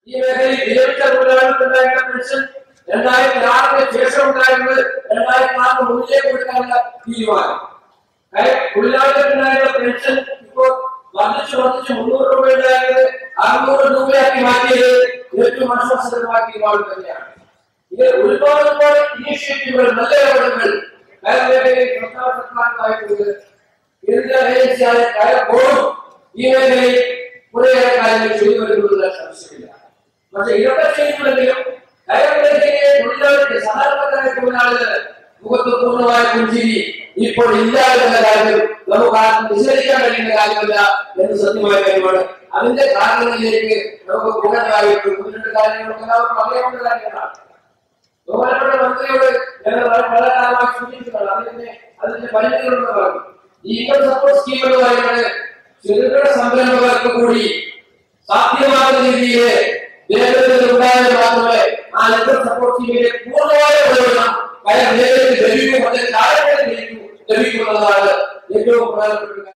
ഈ മേഖലയിൽ വിരമിച്ച തൊഴിലാളികൾക്കുണ്ടായിരുന്ന പെൻഷൻ രണ്ടായിരത്തി ആറിന് ശേഷം ഉണ്ടായിരുന്നത് രണ്ടായിരത്തി ആറിന് മുന്നിലേക്ക് കൊടുക്കാനുള്ള തീരുമാനം കാര്യം തൊഴിലാളികൾക്കുണ്ടായിരുന്ന പെൻഷൻ ഇപ്പോൾ വർദ്ധിച്ചു വർദ്ധിച്ച് മുന്നൂറ് രൂപ ഉണ്ടായിരുന്നത് അറുന്നൂറ് രൂപയാക്കി മാറ്റിയത് ഏറ്റവും ആശ്വാസകരമായ തീരുമാനം തന്നെയാണ് ഇത് ഒരുപാട് ഒരുപാട് ഇനീഷ്യേറ്റീവുകൾ നല്ല ഇടപെടലുകൾ കയറുമേഖലയിൽ സംസ്ഥാന സർക്കാരിനായിട്ടുണ്ട് കേന്ദ്ര ഏജൻസിയായ കയർ ബോർഡും ഈ മേഖലയിൽ കുറേയേറെ കാര്യങ്ങൾ ചെയ്തു വരുന്നതിൽ സംശയമില്ല പക്ഷെ ഇതൊക്കെ ചെയ്യുമ്പോഴെങ്കിലും കയർ മേഖലയിലെ തൊഴിലാളികൾ സാധാരണക്കാരായ തൊഴിലാളികൾ മുഖത്ത് പൂർണ്ണമായ പുഞ്ചിരി ഇപ്പോൾ ഇല്ല എന്ന കാര്യം നമുക്ക് ആർക്കും നിഷേധിക്കാൻ കഴിയുന്ന കാര്യമല്ല എന്ന് സത്യമായ കാര്യമാണ് അതിന്റെ കാരണങ്ങളിലേക്ക് നമുക്ക് കൂടുതലായിട്ട് മുന്നിട്ട് കാര്യങ്ങളൊക്കെ എല്ലാവർക്കും അറിയാവുന്ന കാര്യങ്ങളാണ് ബഹുമാനപ്പെട്ട മന്ത്രിയോട് ഞങ്ങൾ വളരെ വളരെ കാലമായി സൂചിപ്പിച്ചതാണ് അതിന്റെ അതിന്റെ പരിമിതികളുണ്ട് പറഞ്ഞു ഈ ഇൻകം സപ്പോർട്ട് സ്കീം എന്ന് പറയുന്നത് ചെറുകിട സംരംഭകർക്ക് കൂടി സാധ്യമാകുന്ന രീതിയിൽ വേഗത്തിൽ ഉണ്ടായാൽ മാത്രമേ ആ ഇൻകം സപ്പോർട്ട് സ്കീമിന്റെ പൂർണ്ണമായ പ്രയോജനം കയർ വേഗത്തിൽ ലഭിക്കും അതിന്റെ കാലങ്ങളിൽ ലഭിക്കും ലഭിക്കുമെന്നതാണ് ഏറ്റവും പ്രധാനപ്പെട്ട കാര്യം